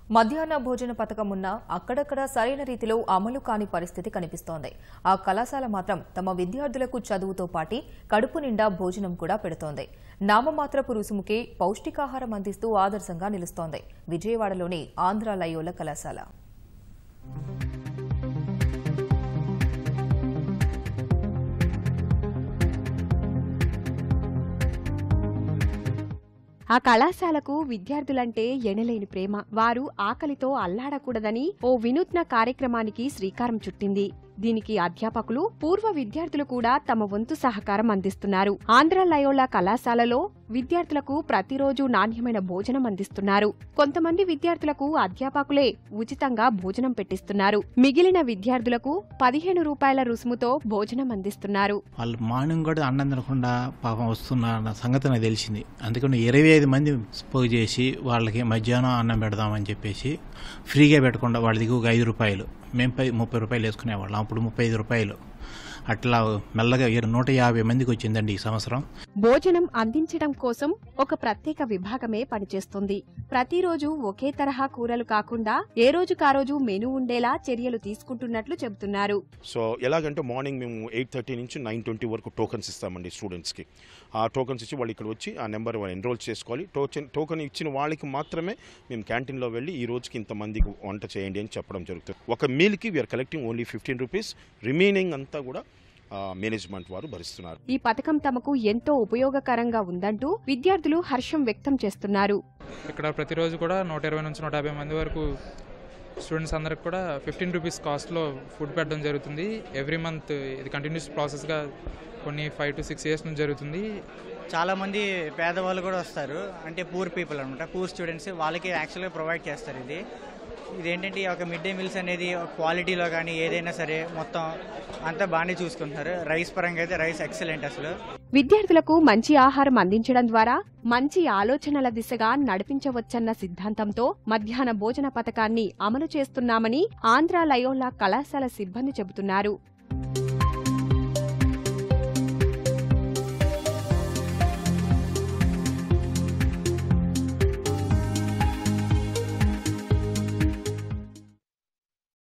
మధ్యాహ్న భోజన పథకం ఉన్నా అక్కడక్కడ సరైన రీతిలో అమలు కాని పరిస్థితి కనిపిస్తోంది ఆ కళాశాల మాత్రం తమ విద్యార్థులకు చదువుతో పాటి కడుపు నిండా భోజనం కూడా పెడుతోంది నామమాత్రపు రుసుముకే పౌష్టికాహారం అందిస్తూ ఆదర్శంగా నిలుస్తోంది విజయవాడలోని ఆంధ్ర లయోల కళాశాల ఆ కళాశాలకు విద్యార్థులంటే ఎనలేని ప్రేమ వారు ఆకలితో అల్లాడకూడదని ఓ వినూత్న కార్యక్రమానికి శ్రీకారం చుట్టింది దీనికి అధ్యాపకులు పూర్వ విద్యార్థులు కూడా తమ వంతు సహకారం అందిస్తున్నారు ఆంధ్ర లయోలా కళాశాలలో విద్యార్థులకు ప్రతిరోజు నాణ్యమైన భోజనం అందిస్తున్నారు కొంతమంది విద్యార్థులకు అధ్యాపకులే ఉచితంగా భోజనం పెట్టిస్తున్నారు మిగిలిన విద్యార్థులకు పదిహేను రూపాయల రుసుముతో భోజనం అందిస్తున్నారు వాళ్ళు మార్నింగ్ కూడా అన్నం తినకుండా పాపం వస్తున్న సంగతి నాకు తెలిసింది అందుకని ఇరవై ఐదు మంది పోగు చేసి వాళ్ళకి మధ్యాహ్నం అన్నం పెడదామని చెప్పేసి ఫ్రీగా పెట్టకుండా వాళ్ళ దిగు ఒక ఐదు రూపాయలు మేము పై ముప్పై రూపాయలు వేసుకునేవాళ్ళం అప్పుడు ముప్పై ఐదు రూపాయలు అట్లా మెల్లగా ఇర- నూట యాభై మందికి వచ్చిందండి ఈ సంవత్సరం భోజనం అందించడం కోసం ఒక ప్రత్యేక విభాగమే పనిచేస్తుంది ప్రతిరోజు ఒకే తరహా కూరలు కాకుండా ఏ రోజుకారోజు మెనూ ఉండేలా చర్యలు తీసుకుంటున్నట్లు చెబుతున్నారు సో ఎలాగంటే మార్నింగ్ మేము ఎయిట్ థర్టీ నుంచి నైన్ ట్వంటీ వరకు టోకన్స్ ఇస్తామండి స్టూడెంట్స్కి ఆ టోకన్స్ ఇచ్చి వాళ్ళు ఇక్కడ వచ్చి ఆ నెంబర్ ఎన్రోల్ చేసుకోవాలి టోకెన్ టోకెన్ ఇచ్చిన వాళ్ళకి మాత్రమే మేము క్యాంటీన్లో వెళ్ళి ఈ రోజుకి ఇంతమందికి వంట చేయండి అని చెప్పడం జరుగుతుంది ఒక మీల్కి we're collecting only fifteen rupees remaining అంతా కూడా మేనేజ్మెంట్ వారు భరిస్తున్నారు ఈ పథకం తమకు ఎంతో ఉపయోగకరంగా ఉందంటూ విద్యార్థులు హర్షం వ్యక్తం చేస్తున్నారు ఇక్కడ ప్రతిరోజు కూడా నూట ఇరవై నుంచి నూట యాభై మంది వరకు స్టూడెంట్స్ అందరికి కూడా ఫిఫ్టీన్ రూపీస్ కాస్ట్లో ఫుడ్ పెట్టడం జరుగుతుంది ఎవ్రీ మంత్ ఇది కంటిన్యూస్ ప్రాసెస్గా కొన్ని ఫైవ్ టు సిక్స్ ఇయర్స్ నుంచి జరుగుతుంది చాలామంది పేదవాళ్ళు కూడా వస్తారు అంటే పూర్ పీపుల్ అనమాట పూర్ స్టూడెంట్స్ వాళ్ళకి యాక్చువల్గా ప్రొవైడ్ చేస్తారు ఇది ఇదేంటంటే ఒక మిడ్ డే మీల్స్ అనేది క్వాలిటీలో కానీ ఏదైనా సరే మొత్తం అంతా బాగానే చూసుకుంటున్నారు రైస్ పరంగా అయితే రైస్ ఎక్సలెంట్ అసలు విద్యార్థులకు మంచి ఆహారం అందించడం ద్వారా మంచి ఆలోచనల దిశగా నడిపించవచ్చన్న సిద్ధాంతంతో మధ్యాహ్న భోజన పథకాన్ని అమలు చేస్తున్నామని ఆంధ్ర లయోలా కళాశాల సిబ్బంది చెబుతున్నారు